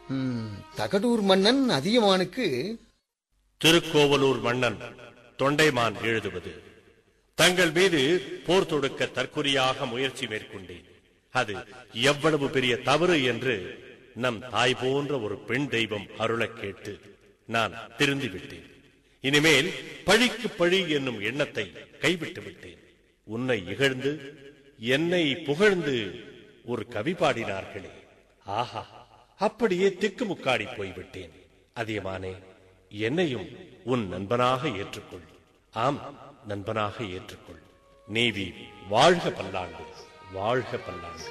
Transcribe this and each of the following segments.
ம், தகடூர் மன்னன் அதியமானுக்கு திருக்கோவலூர் மன்னன் தொண்டைமான் எழுதுவது தங்கள் மீது போர் தொடுக்க தற்கொலையாக முயற்சி மேற்கொண்டேன் அது எவ்வளவு பெரிய தவறு என்று நம் தாய் போன்ற ஒரு பெண் தெய்வம் அருளக் கேட்டு நான் திருந்தி விட்டேன் இனிமேல் பழிக்கு பழி என்னும் எண்ணத்தை கைவிட்டு விட்டேன் உன்னை இகழ்ந்து என்னை புகழ்ந்து ஒரு கவி பாடினார்களே ஆஹா அப்படியே திக்குமுக்காடி போய்விட்டேன் அதியமானே என்னையும் உன் நண்பனாக ஏற்றுக்கொள் ஆம் நண்பனாக ஏற்றுக்கொள் நீவி வாழ்க பல்லாண்டு வாழ்க பல்லாண்டு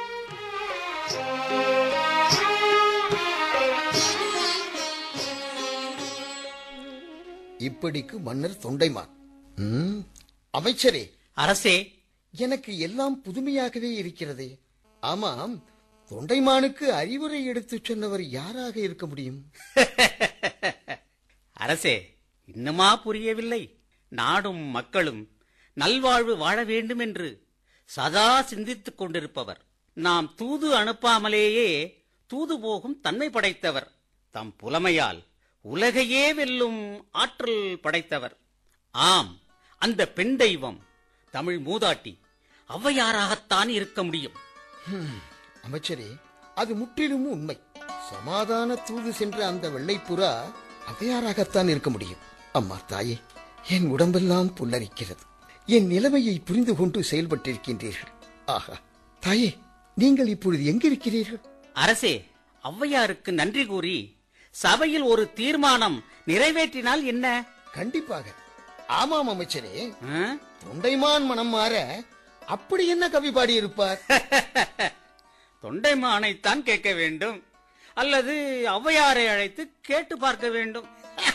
இப்படிக்கு மன்னர் தொண்டைமான் ம், அமைச்சரே அரசே எனக்கு எல்லாம் புதுமையாகவே இருக்கிறதே ஆமாம் தொண்டைமானுக்கு அறிவுரை எடுத்துச் சொன்னவர் யாராக இருக்க முடியும் அரசே இன்னுமா புரியவில்லை நாடும் மக்களும் நல்வாழ்வு வாழ வேண்டும் என்று சதா சிந்தித்துக் கொண்டிருப்பவர் நாம் தூது அனுப்பாமலேயே தூது போகும் தன்மை படைத்தவர் தம் புலமையால் உலகையே வெல்லும் ஆற்றல் படைத்தவர் ஆம் அந்த பெண் தெய்வம் தமிழ் மூதாட்டி ஔவையாராகத்தான் இருக்க முடியும் அமைச்சரே அது முற்றிலும் உண்மை சமாதான தூது சென்ற அந்த வெள்ளைப்புறா அவையாராகத்தான் இருக்க முடியும் அம்மா தாயே என் உடம்பெல்லாம் புல்லரிக்கிறது என் நிலைமையை புரிந்து கொண்டு செயல்பட்டிருக்கின்றீர்கள் ஆஹா தாயே நீங்கள் இப்பொழுது எங்கிருக்கிறீர்கள் அரசே ஔவையாருக்கு நன்றி கூறி சபையில் ஒரு தீர்மானம் நிறைவேற்றினால் என்ன கண்டிப்பாக ஆமாம் அமைச்சரே ஆ? தொண்டைமான் மனம் மாற அப்படி என்ன கவி பாடியிருப்பார் தொண்டைமானைத்தான் கேட்க வேண்டும் அல்லது ஔவையாரை அழைத்து கேட்டு பார்க்க வேண்டும்